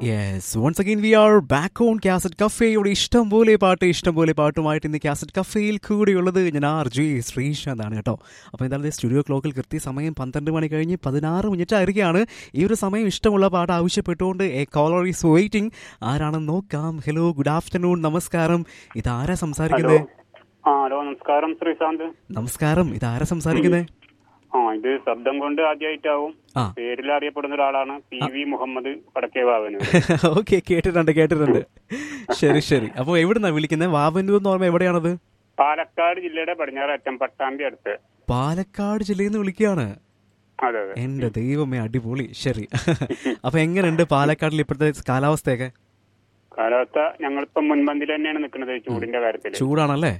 Yes once again we are back on cassette കഫേയുടെ ഇഷ്ടം പോലെ പാട്ട് ഇഷ്ടം പോലെ പാട്ടുമായിട്ട് ഇന്ന് കാസറ്റ് കഫേയിൽ കൂടെയുള്ളത് ഞാൻ ആർ ജി ശ്രീശാന്താണ് കേട്ടോ അപ്പോൾ എന്തായാലും സ്റ്റുഡിയോ ക്ലോക്കിൽ കൃത്യസമയം പന്ത്രണ്ട് മണി കഴിഞ്ഞ് പതിനാറ് മിനിറ്റ് ആയിരിക്കുകയാണ് ഈ ഒരു സമയം ഇഷ്ടമുള്ള പാട്ട് ആവശ്യപ്പെട്ടുകൊണ്ട് എ കോളർ ഈസ് വെയിറ്റിംഗ് ആരാണെന്ന് നോക്കാം ഹലോ ഗുഡ് ആഫ്റ്റർനൂൺ നമസ്കാരം ഇതാരാ ഹലോ സംസാരിക്കുന്നത് ആ ഹലോ നമസ്കാരം ശ്രീശാന്ത് നമസ്കാരം ഇതാരാ സംസാരിക്കുന്നത് ആ ഇത് ശബ്ദം കൊണ്ട് ആദ്യമായിട്ടാവും ആ. പേരിൽ അറിയപ്പെടുന്ന ഒരാളാണ് പി വി മുഹമ്മദ് വടക്കേ ബാവനൂർ ഓക്കെ കേട്ടിട്ടുണ്ട് കേട്ടിട്ടുണ്ട് ശരി ശരി അപ്പോൾ എവിടുന്നാ വിളിക്കുന്നത് വാവന്നൂർ എന്ന് പറയുമ്പോൾ എവിടെയാണത് പാലക്കാട് ജില്ലയുടെ പടിഞ്ഞാറ് അറ്റം പട്ടാമ്പി അടുത്ത് പാലക്കാട് ജില്ലയിൽ നിന്ന് വിളിക്കുകയാണ് അതെ അതെ എന്റെ ദൈവമേ അടിപൊളി ശരി അപ്പൊ എങ്ങനെയുണ്ട് പാലക്കാടിൽ ഇപ്പോഴത്തെ കാലാവസ്ഥയൊക്കെ കാലാവസ്ഥ ഞങ്ങളിപ്പോ മുൻപന്തിൽ തന്നെയാണ് നിൽക്കുന്നത് ചൂടിന്റെ കാര്യത്തിൽ ചൂടാണല്ലേ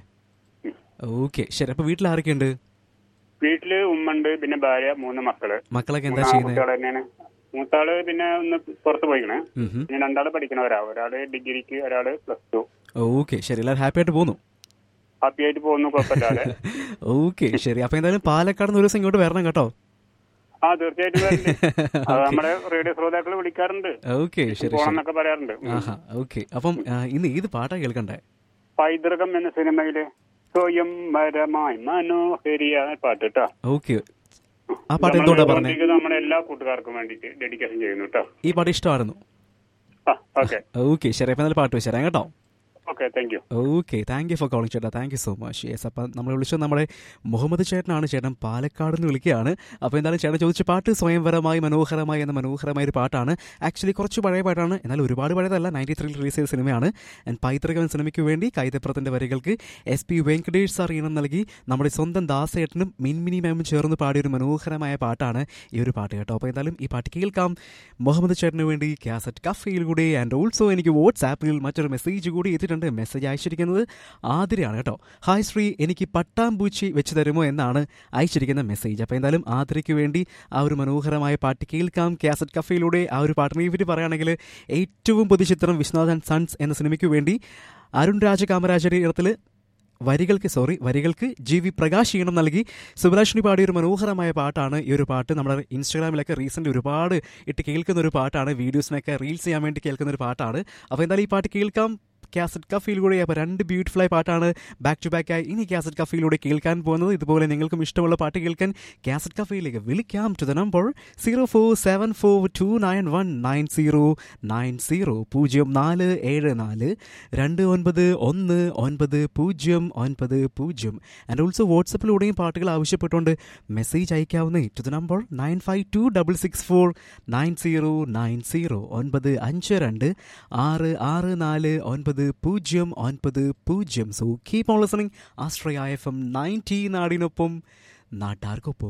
ഓക്കെ ശരി അപ്പൊ വീട്ടിൽ ആരൊക്കെയുണ്ട് വീട്ടില് ഉമ്മണ്ട് പിന്നെ ഭാര്യ മൂന്ന് മക്കള് മക്കളൊക്കെ എന്താ മൂന്ന് ചെയ്യുന്നത് ആൺകുട്ടികൾ തന്നെയാണ് മൂത്താള് പിന്നെ ഒന്ന് പുറത്ത് പോയിക്കണേ ഉം ഹും. പിന്നെ രണ്ടാള് പഠിക്കണവരാ ഒരാള് ഡിഗ്രിക്ക് ഒരാള് പ്ലസ് ടു ഓക്കെ ശരി എല്ലാവരും ഹാപ്പി ആയിട്ട് പോകുന്നു ഹാപ്പി ആയിട്ട് പോകുന്നു കുഴപ്പമില്ലാതെ ഓക്കെ ശരി അപ്പൊ എന്തായാലും പാലക്കാട് നിന്ന് ഒരു ദിവസം ഇങ്ങോട്ട് വരണം കേട്ടോ ആ തീർച്ചയായിട്ടും വരണ്ട്. അത് നമ്മുടെ റേഡിയോ ശ്രോതാക്കൾ വിളിക്കാറുണ്ട് ഓക്കെ ശരി ശരി പോണെന്നൊക്കെ പറയാറുണ്ട് ഉം. ആഹാ ഓക്കെ അപ്പം ആ, ഇന്ന് ഏത് പാട്ടാ കേൾക്കണ്ടേ പൈതൃകം എന്ന സിനിമയില് സ്വയം മരമായി മനോഹരിയ പാട്ട് കേട്ടോ ഓക്കെ ആ പാട്ട് എന്തുകൊണ്ടാ പറഞ്ഞേ നമ്മുടെ എല്ലാ കൂട്ടുകാർക്കും വേണ്ടിട്ട് ഡെഡിക്കേഷൻ ചെയ്യുന്നു കേട്ടോ ഈ പാട്ട് ഇഷ്ടമായിരുന്നു ആ ഓക്കെ ഓക്കെ ശരി അപ്പൊ എന്നാലും പാട്ട് വെച്ചേരാം കേട്ടോ okay thank you okay thank you for calling ചേട്ടാ thank you so much yes അപ്പം നമ്മൾ വിളിച്ചത് നമ്മുടെ മുഹമ്മദ് ചേട്ടനാണ് ചേട്ടൻ പാലക്കാട് നിന്ന് വിളിക്കുകയാണ് അപ്പോൾ എന്തായാലും ചേട്ടൻ ചോദിച്ച പാട്ട് സ്വയംവരമായി മനോഹരമായി എന്ന മനോഹരമായ ഒരു പാട്ടാണ് ആക്ച്വലി കുറച്ച് പഴയ പാട്ടാണ് എന്നാൽ ഒരുപാട് പഴയതല്ല നയൻറ്റി ത്രീയിൽ റിലീസ് ചെയ്ത സിനിമയാണ് ആൻഡ് പൈതൃകം സിനിമയ്ക്ക് വേണ്ടി കൈതപ്രത്തിൻ്റെ വരികൾക്ക് എസ് പി വെങ്കടേഷ് സാർ ഈണം നൽകി നമ്മുടെ സ്വന്തം ദാസേട്ടനും മിൻമിനി മാമും ചേർന്ന് പാടിയ ഒരു മനോഹരമായ പാട്ടാണ് ഈ ഒരു പാട്ട് കേട്ടോ അപ്പോൾ എന്തായാലും ഈ പാട്ട് കേൾക്കാം മുഹമ്മദ് ചേട്ടന് വേണ്ടി കാസറ്റ് കഫയിൽ കൂടി ആൻഡ് ഓൾസോ എനിക്ക് വാട്സാപ്പിൽ മറ്റൊരു മെസ്സേജ് കൂടി എത്തിയിട്ടുണ്ട് മെസ്സേജ് അയച്ചിരിക്കുന്നത് ആതിരയാണ് കേട്ടോ ഹായ് ശ്രീ എനിക്ക് പട്ടാമ്പൂച്ചി വെച്ച് തരുമോ എന്നാണ് അയച്ചിരിക്കുന്ന മെസ്സേജ് അപ്പോൾ എന്തായാലും ആതിരയ്ക്ക് വേണ്ടി ആ ഒരു മനോഹരമായ പാട്ട് കേൾക്കാം കാസറ്റ് കഫയിലൂടെ ആ ഒരു പാട്ടിനെ ഇവർ പറയുകയാണെങ്കിൽ ഏറ്റവും പുതിയ ചിത്രം വിശ്വനാഥൻ സൺസ് എന്ന സിനിമയ്ക്ക് വേണ്ടി അരുൺ രാജ കാമരാജയുടെ ഇടത്തിൽ വരികൾക്ക് സോറി വരികൾക്ക് ജി വി പ്രകാശ് ഈണം നൽകി സുബലാഷിനി പാടിയ ഒരു മനോഹരമായ പാട്ടാണ് ഈ ഒരു പാട്ട് നമ്മുടെ ഇൻസ്റ്റാഗ്രാമിലൊക്കെ റീസെൻ്റ് ഒരുപാട് ഇട്ട് കേൾക്കുന്ന ഒരു പാട്ടാണ് വീഡിയോസിനൊക്കെ റീൽസ് ചെയ്യാൻ വേണ്ടി കേൾക്കുന്ന ഒരു പാട്ടാണ് അപ്പോൾ എന്തായാലും ഈ പാട്ട് കേൾക്കാം കാസറ്റ് കഫയിലൂടെ അപ്പോൾ രണ്ട് ബ്യൂട്ടിഫുൾ ആയ പാട്ടാണ് ബാക്ക് ടു ബാക്ക് ആയി ഇനി കാസറ്റ് കഫയിലൂടെ കേൾക്കാൻ പോകുന്നത് ഇതുപോലെ നിങ്ങൾക്കും ഇഷ്ടമുള്ള പാട്ട് കേൾക്കാൻ കാസറ്റ് കഫയിലേക്ക് വിളിക്കാം to the number zero four seven four two nine one nine zero nine zero പൂജ്യം നാല് ഏഴ് നാല് രണ്ട് ഒൻപത് ഒന്ന് ഒൻപത് പൂജ്യം ഒൻപത് പൂജ്യം ആൻഡ് ഓൾസോ വാട്സപ്പിലൂടെയും പാട്ടുകൾ ആവശ്യപ്പെട്ടുകൊണ്ട് മെസ്സേജ് അയക്കാവുന്ന to the number nine five two double six four nine zero nine zero ഒൻപത് അഞ്ച് രണ്ട് ആറ് ആറ് നാല് ഒൻപത് പൂജ്യം ഒൻപത് പൂജ്യം so keep on listening Ashraya F M ninety നാടിനൊപ്പം നാട്ടാർക്കൊപ്പം